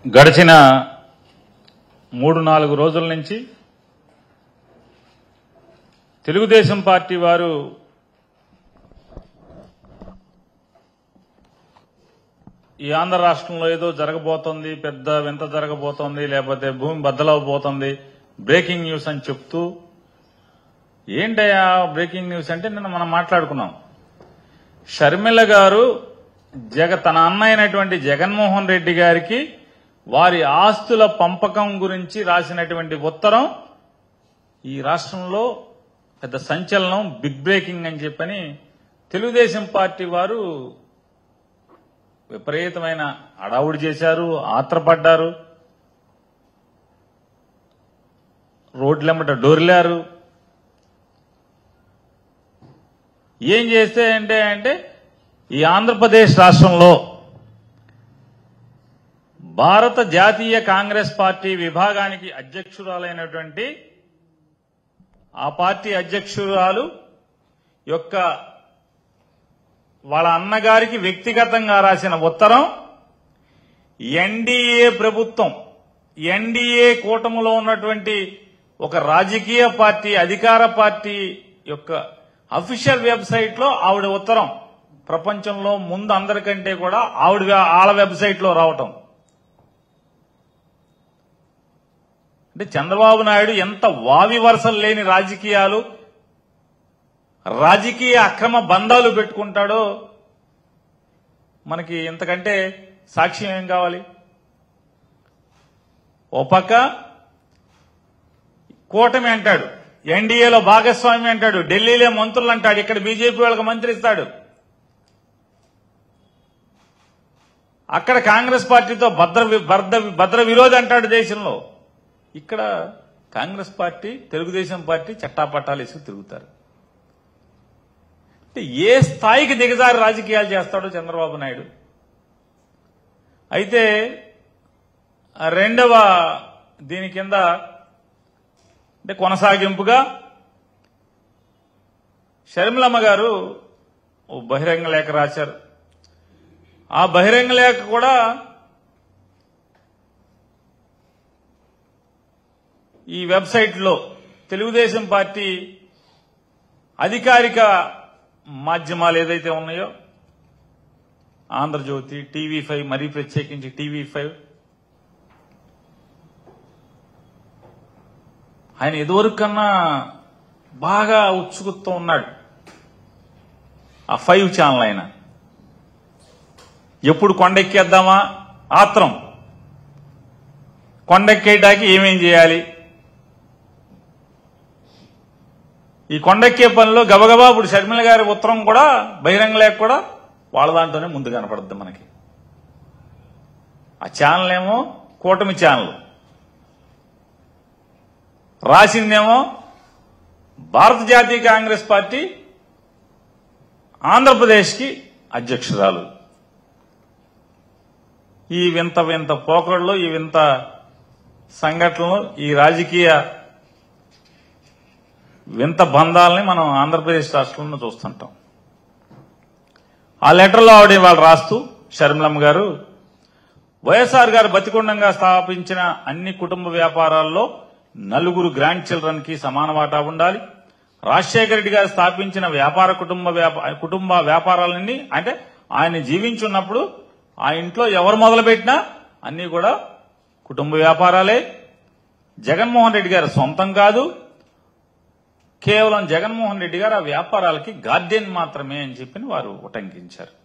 గడిచిన మూడు నాలుగు రోజుల నుంచి తెలుగుదేశం పార్టీ వారు ఈ ఆంధ్ర రాష్ట్రంలో ఏదో జరగబోతోంది పెద్ద వింత జరగబోతోంది లేకపోతే భూమి బద్దలవబోతోంది బ్రేకింగ్ న్యూస్ అని చెప్తూ ఏంటయ్యా బ్రేకింగ్ న్యూస్ అంటే నిన్న మనం మాట్లాడుకున్నాం షర్మిల గారు జగ తన అన్న అయినటువంటి జగన్మోహన్ రెడ్డి గారికి వారి ఆస్తుల పంపకం గురించి రాసినటువంటి ఉత్తరం ఈ రాష్ట్రంలో పెద్ద సంచలనం బిగ్ బ్రేకింగ్ అని చెప్పని తెలుగుదేశం పార్టీ వారు విపరీతమైన అడావుడి చేశారు ఆత్రపడ్డారు రోడ్లెమ్మట డోర్లారు ఏం చేస్తే అంటే అంటే ఈ ఆంధ్రప్రదేశ్ రాష్ట్రంలో భారత జాతీయ కాంగ్రెస్ పార్టీ విభాగానికి అధ్యక్షురాలైనటువంటి ఆ పార్టీ అధ్యక్షురాలు యొక్క వాళ్ళ అన్నగారికి వ్యక్తిగతంగా రాసిన ఉత్తరం ఎన్డీఏ ప్రభుత్వం ఎన్డీఏ కూటమిలో ఉన్నటువంటి ఒక రాజకీయ పార్టీ అధికార పార్టీ యొక్క అఫీషియల్ వెబ్సైట్ లో ఆవిడ ఉత్తరం ప్రపంచంలో ముందు అందరికంటే కూడా ఆవిడ వాళ్ళ వెబ్సైట్ లో రావటం అంటే చంద్రబాబు నాయుడు ఎంత వావి వరసలు లేని రాజకీయాలు రాజకీయ అక్రమ బంధాలు పెట్టుకుంటాడో మనకి ఇంతకంటే సాక్ష్యం ఏం కావాలి ఓ పక్క కూటమి అంటాడు ఎన్డీఏలో భాగస్వామి అంటాడు ఢిల్లీలో మంత్రులు అంటాడు ఇక్కడ బీజేపీ వాళ్ళకి మంత్రి ఇస్తాడు అక్కడ కాంగ్రెస్ పార్టీతో భద్ర వి- భద్ర భద్ర విరోధి అంటాడు దేశంలో ఇక్కడ కాంగ్రెస్ పార్టీ తెలుగుదేశం పార్టీ చట్టాపట్టాలు వేసుకు తిరుగుతారు అంటే ఏ స్థాయికి దిగజారి రాజకీయాలు చేస్తాడో చంద్రబాబు నాయుడు అయితే ఆ రెండవ దీని కింద అంటే కొనసాగింపుగా షర్మిలమ్మ గారు ఓ బహిరంగ లేఖ రాశారు ఆ బహిరంగ లేఖ కూడా ఈ వెబ్సైట్లో తెలుగుదేశం పార్టీ అధికారిక మాధ్యమాలు ఏదైతే ఉన్నాయో ఆంధ్రజ్యోతి టీవీ ఫైవ్ మరీ ప్రత్యేకించి టీవీ ఫైవ్ ఆయన ఇదివరకు కన్నా బాగా ఉత్సుకుతూ ఉన్నాడు ఆ ఫైవ్ ఛానల్ ఆయన ఎప్పుడు కొండెక్కేద్దామా ఆత్రం కొండెక్కేయడానికి ఏమేం చేయాలి ఈ కొండెక్కే పనిలో గబగబా ఇప్పుడు షర్మిల గారి ఉత్తరం కూడా బహిరంగ లేక కూడా వాళ్ళ దాంట్లోనే ముందు కనపడుద్ది మనకి ఆ ఛానల్ ఏమో కూటమి ఛానల్ రాసిందేమో భారత జాతీయ కాంగ్రెస్ పార్టీ ఆంధ్రప్రదేశ్కి అధ్యక్షురాలు ఈ వింత వింత పోకళ్ళు ఈ వింత సంఘటనలు ఈ రాజకీయ వింత బంధాలని మనం ఆంధ్రప్రదేశ్ రాష్ట్రంలో చూస్తుంటాం ఆ లెటర్లో ఆవిడ వాళ్ళు రాస్తూ షర్మిలమ్మ గారు వైఎస్ఆర్ గారు బతికొండంగా స్థాపించిన అన్ని కుటుంబ వ్యాపారాల్లో నలుగురు గ్రాండ్ చిల్డ్రన్ కి సమాన వాటా ఉండాలి రాజశేఖర రెడ్డి గారు స్థాపించిన వ్యాపార కుటుంబ వ్యాప- కుటుంబ వ్యాపారాలన్నీ అంటే ఆయన జీవించున్నప్పుడు ఆ ఇంట్లో ఎవరు మొదలుపెట్టినా అన్ని కూడా కుటుంబ వ్యాపారాలే జగన్మోహన్ రెడ్డి గారు సొంతం కాదు కేవలం జగన్మోహన్ రెడ్డి గారు ఆ వ్యాపారాలకి గార్డియన్ మాత్రమే అని చెప్పి వారు ఉటంకించారు